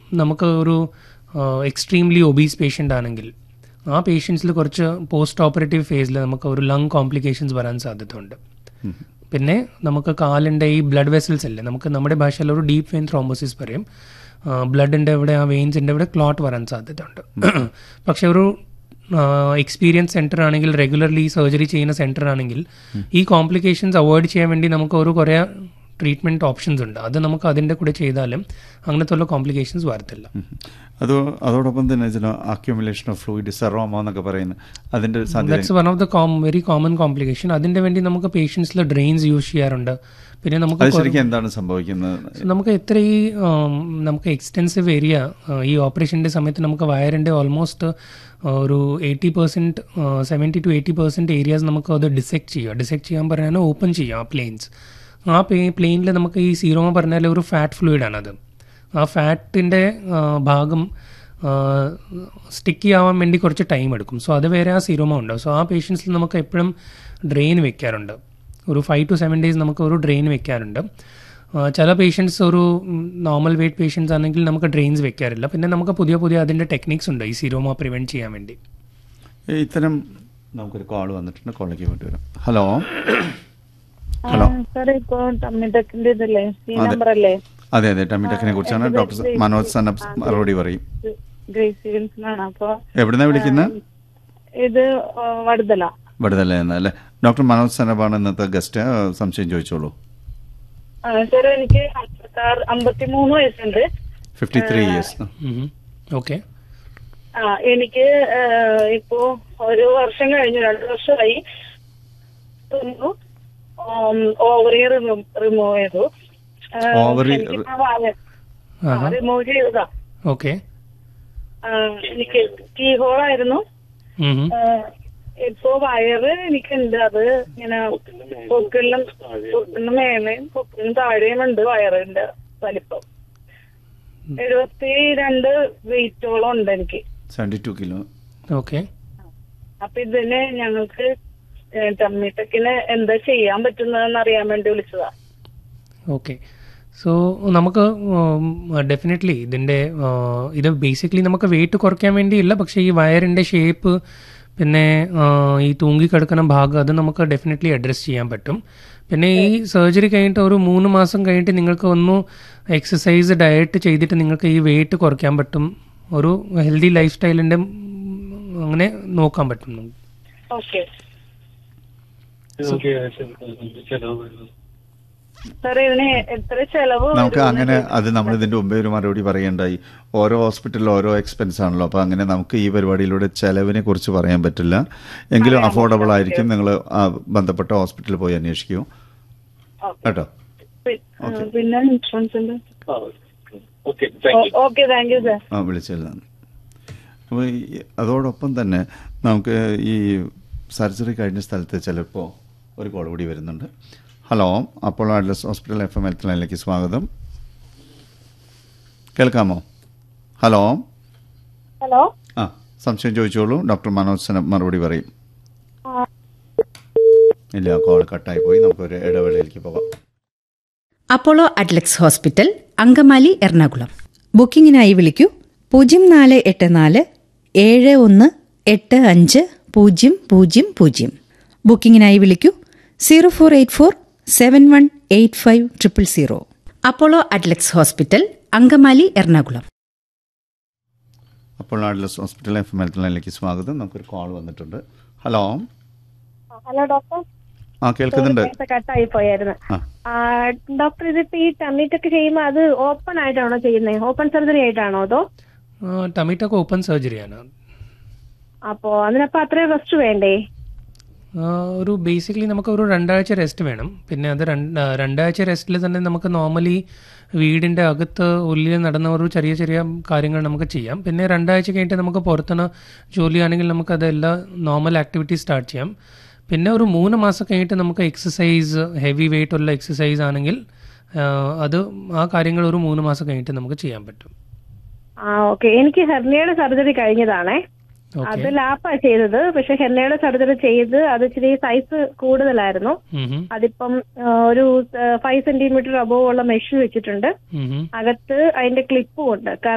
നമുക്ക് ഒരു extremely obese patient ആണെങ്കിൽ ആ പേഷ്യൻസിൽ കുറച്ച് പോസ്റ്റ് ഓപ്പറേറ്റീവ് ഫേസിൽ നമുക്ക് ഒരു ലങ് കോംപ്ലിക്കേഷൻസ് വരാൻ സാധ്യതയുണ്ട് പിന്നെ നമുക്ക് കാലിൻ്റെ ഈ ബ്ലഡ് വെസൽസ് അല്ലേ നമുക്ക് നമ്മുടെ ഭാഷയിൽ ഒരു ഡീപ്പ് വെയിൻ ത്രോംബോസിസ് പറയും ബ്ലഡിൻ്റെ ഇവിടെ ആ വെയിൻസിൻ്റെ ഇവിടെ ക്ലോട്ട് വരാൻ സാധ്യതയുണ്ട് പക്ഷെ ഒരു എക്സ്പീരിയൻസ് സെൻറ്റർ ആണെങ്കിൽ റെഗുലർലി സർജറി ചെയ്യുന്ന സെൻറ്റർ ആണെങ്കിൽ ഈ കോംപ്ലിക്കേഷൻസ് അവോയ്ഡ് ചെയ്യാൻ വേണ്ടി നമുക്ക് ഒരു കുറേ ട്രീറ്റ്മെൻറ്റ് ഓപ്ഷൻസ് ഉണ്ട് അത് നമുക്ക് അതിൻ്റെ കൂടെ ചെയ്താലും അങ്ങനത്തെ ഉള്ള കോംപ്ലിക്കേഷൻസ് വരത്തില്ല അത് അതോടൊപ്പം തന്നെ ചില അക്യുമുലേഷൻ ഓഫ് ഫ്ലൂയിഡ് സെറോമ എന്നൊക്കെ പറയുന്നത് അതിൻ്റെ സാധ്യത that's one of the com very common complication അതിൻ്റെ വേണ്ടി നമുക്ക് പേഷ്യൻസിൽ ഡ്രെയിൻസ് യൂസ് ചെയ്യാറുണ്ട് പിന്നെ അത് നമുക്ക് ശരിക്കും എന്താണ് സംഭവിക്കുന്നത് നമുക്ക് എത്ര ഈ ഉം, നമുക്ക് എക്സ്റ്റെൻസീവ് ഏരിയ ഈ ഓപ്പറേഷൻ്റെ സമയത്ത് നമുക്ക് വയറിൻ്റെ ഓൾമോസ്റ്റ് ഒരു eighty percent seventy two eighty percent areas നമുക്ക് അത് ഡിസെക്ട് ചെയ്യുക ഡിസെക്ട് ചെയ്യാൻ പറഞ്ഞാൽ ഓപ്പൺ ചെയ്യാം ആ പ്ലെയിൻസ് ആ പ്ലെയിനിൽ നമുക്ക് ഈ സീറോമ പറഞ്ഞാൽ ഒരു ഫാറ്റ് ഫ്ലൂയിഡാണത് ആ ഫാറ്റിൻ്റെ ഭാഗം സ്റ്റിക്കി ആവാൻ വേണ്ടി കുറച്ച് ടൈം എടുക്കും സോ അത് വേറെ ആ സീറോമ ഉണ്ടാവും സോ ആ പേഷ്യൻസിൽ നമുക്ക് എപ്പോഴും ഡ്രെയിൻ വെക്കാറുണ്ട് ഒരു ഫൈവ് ടു സെവൻ ഡേയ്സ് നമുക്ക് ഒരു ഡ്രെയിൻ വെക്കാറുണ്ട് ആ, ചില പേഷ്യൻസ് ഒരു നോർമൽ വെയിറ്റ് പേഷ്യൻസ് ആണെങ്കിൽ നമുക്ക് ഡ്രെയിൻസ് വെക്കാറില്ല പിന്നെ നമുക്ക് പുതിയ പുതിയ അതിൻ്റെ ടെക്നിക്സ് ഉണ്ട് ഈ സീറോമ പ്രിവെൻറ്റ് ചെയ്യാൻ വേണ്ടി ഏ, ഇത്തരം നമുക്കൊരു കോൾ വന്നിട്ടുണ്ട് കോളിലേക്ക് വേണ്ടി വരാം ഹലോ ഹലോ സാർ ഇപ്പൊ തമ്മിട്ടക്കിന്റെ ഇതല്ലേ ഈ അതെ. നമ്പർ അല്ലേ അതെ അതെ ടമിറ്റക്കിനെ കുറിച്ചാണ് എന്റെ ഡോക്ടർ പേര് മനോജ് സന്നബ് മറുപടി പറയും ഗ്രേസി വിൽസൺ അപ്പൊ എവിടുന്നാ വിളിക്കുന്നത് ഇത് ആ, വടുതല വിടുതല എന്നല്ലേ ഡോക്ടർ മനോജ് സന്നബാണ് ഇന്നത്തെ ഗസ്റ്റ് സംശയം ചോദിച്ചോളൂ സാർ എനിക്ക് അമ്പത്താറ് അമ്പത്തിമൂന്ന് വയസ്സുണ്ട് ഫിഫ്റ്റി ത്രീ ഇയേഴ്സ് ഓക്കെ ആ എനിക്ക് ആ, ഇപ്പോ ഒരു വർഷം കഴിഞ്ഞു രണ്ടു വർഷമായി ഓവറി റിമൂവ് ചെയ്തു Ovary- റിമൂവ് ചെയ്തതാ ഓക്കെ ആ, എനിക്ക് കീ ഹോൾ ആയിരുന്നു ആ, ഇപ്പൊ വയറ് എനിക്കുണ്ട് അത് ഇങ്ങനെ പൊക്കിളിനും പൊക്കിളിനും മേലെയും പൊക്കിളിനും താഴെയും ഉണ്ട് വയറിന്റെ വലിപ്പം എഴുപത്തി രണ്ട് വെയിറ്റോളം ഉണ്ട് എനിക്ക് സെവൻറ്റി ടു കിലോ ഓക്കെ അപ്പൊ ഇതിന് ഞങ്ങൾക്ക് ടമ്മിട്ടക്കിന് എന്താ ചെയ്യാൻ പറ്റുന്നതെന്ന് അറിയാൻ വേണ്ടി വിളിച്ചതാ ഓക്കെ സോ നമുക്ക് ഡെഫിനറ്റ്ലി ഇതിൻ്റെ ആ, ഇത് ബേസിക്കലി നമുക്ക് വെയിറ്റ് കുറയ്ക്കാൻ വേണ്ടിയില്ല പക്ഷേ ഈ വയറിൻ്റെ ഷേപ്പ് പിന്നെ ആ, ഈ തൂങ്ങിക്കിടക്കുന്ന ഭാഗം അത് നമുക്ക് ഡെഫിനറ്റ്ലി അഡ്രസ്സ് ചെയ്യാൻ പറ്റും പിന്നെ ഈ സർജറി കഴിഞ്ഞിട്ട് ഒരു മൂന്ന് മാസം കഴിഞ്ഞിട്ട് നിങ്ങൾക്ക് ഒന്ന് എക്സസൈസ് ഡയറ്റ് ചെയ്തിട്ട് നിങ്ങൾക്ക് ഈ വെയിറ്റ് കുറയ്ക്കാൻ പറ്റും ഒരു ഹെൽത്തി ലൈഫ് സ്റ്റൈലിൻ്റെ അങ്ങനെ നോക്കാൻ പറ്റും നമുക്ക് ഓക്കെ സാർ ഇതിന് എത്ര ചെലവ് നമുക്ക് വരും? അങ്ങനെ അത് നമ്മൾ ഇതിന്റെ മുമ്പേ ഒരു മറുപടി പറയേണ്ടായി ഓരോ ഹോസ്പിറ്റലിൽ ഓരോ എക്സ്പെൻസ് ആണല്ലോ അപ്പൊ അങ്ങനെ നമുക്ക് ഈ പരിപാടിയിലൂടെ ചെലവിനെ കുറിച്ച് പറയാൻ പറ്റില്ല എങ്കിലും അഫോർഡബിൾ ആയിരിക്കും നിങ്ങൾ ബന്ധപ്പെട്ട ഹോസ്പിറ്റലിൽ പോയി അന്വേഷിക്കൂ ഓക്കെ. കേട്ടോ പി- ആ, പിന്നെ ഇൻഷുറൻസിന്റെ okay thank you okay thank you sir ആ വിളിച്ചതാണ് അപ്പോൾ ഈ അതോടൊപ്പം തന്നെ നമുക്ക് ഈ സർജറി കഴിഞ്ഞ സ്ഥലത്ത് ചിലപ്പോൾ ഒരു കോൾ കൂടി വരുന്നുണ്ട് hello Apollo Adlux hospital F M health ലൈനിലേക്ക് സ്വാഗതം കേൾക്കാമോ ഹലോ ഹലോ ആ സംശയം ചോദിച്ചോളൂ ഡോക്ടർ മനോജ് സന മറുപടി പറയും ഇല്ല കോൾ കട്ടായി പോയി നമുക്കൊരു ഇടവേളയിലേക്ക് പോകാം അപ്പോളോ അഡ്ലക്സ് ഹോസ്പിറ്റൽ അങ്കമാലി എറണാകുളം ബുക്കിംഗിനായി വിളിക്കൂ പൂജ്യം നാല് എട്ട് നാല് ഏഴ് ഒന്ന് എട്ട് അഞ്ച് പൂജ്യം പൂജ്യം പൂജ്യം ബുക്കിംഗിനായി വിളിക്കൂ zero four eight four seven one eight five triple zero Apollo Adlux hospital Angamaly Ernakulam Apollo Adlux hospital F M health ലൈനിലേക്ക് സ്വാഗതം നമുക്കൊരു കോൾ വന്നിട്ടുണ്ട് ഹലോ ഹലോ ഡോക്ടർ ആ കേൾക്കുന്നുണ്ട് കട്ടായി പോയായിരുന്നു ആ ഡോക്ടർ ഇതിപ്പോ ഈ ടമ്മീറ്റൊക്കെ ചെയ്യുമ്പോൾ അത് ഓപ്പൺ ആയിട്ടാണോ ചെയ്യുന്നത് ഓപ്പൺ സർജറി ആയിട്ടാണോ അതോ ടമീറ്റൊക്കെ ഓപ്പൺ സർജറിയാണ് അപ്പോ അതിനപ്പോ അത്രയും റെസ്റ്റ് വേണ്ടേ ആ, ഒരു ബേസിക്കലി നമുക്ക് ഒരു രണ്ടാഴ്ച റെസ്റ്റ് വേണം പിന്നെ അത് രണ്ട് ആ, രണ്ടാഴ്ച റെസ്റ്റിൽ തന്നെ നമുക്ക് നോർമലി വീടിൻ്റെ അകത്ത് ഉള്ളിൽ നടന്ന ഒരു ചെറിയ ചെറിയ കാര്യങ്ങൾ നമുക്ക് ചെയ്യാം പിന്നെ രണ്ടാഴ്ച കഴിഞ്ഞിട്ട് നമുക്ക് പുറത്തുനിന്ന് ജോലിയാണെങ്കിൽ നമുക്ക് അതെല്ലാം നോർമൽ ആക്ടിവിറ്റി സ്റ്റാർട്ട് ചെയ്യാം പിന്നെ ഒരു മൂന്ന് മാസം കഴിഞ്ഞിട്ട് നമുക്ക് എക്സസൈസ് ഹെവി വെയിറ്റ് ഉള്ള എക്സസൈസ് ആണെങ്കിൽ ആ, അത് ആ കാര്യങ്ങൾ ഒരു മൂന്ന് മാസം കഴിഞ്ഞിട്ട് നമുക്ക് ചെയ്യാൻ പറ്റും ആ ഓക്കെ എനിക്ക് ഹെർണിയയുടെ സർജറി കഴിഞ്ഞതാണേ ഓക്കെ അത് ലാപ്പാ ചെയ്തത് പക്ഷെ ഹെർണിയയുടെ സർജറി ചെയ്ത് അത് ഇച്ചിരി സൈസ് കൂടുതലായിരുന്നു അതിപ്പം ആ, ഒരു ഫൈവ് സെന്റിമീറ്റർ അബോവ് ഉള്ള മെഷ് വെച്ചിട്ടുണ്ട് അകത്ത് അതിന്റെ ക്ലിപ്പും ഉണ്ട്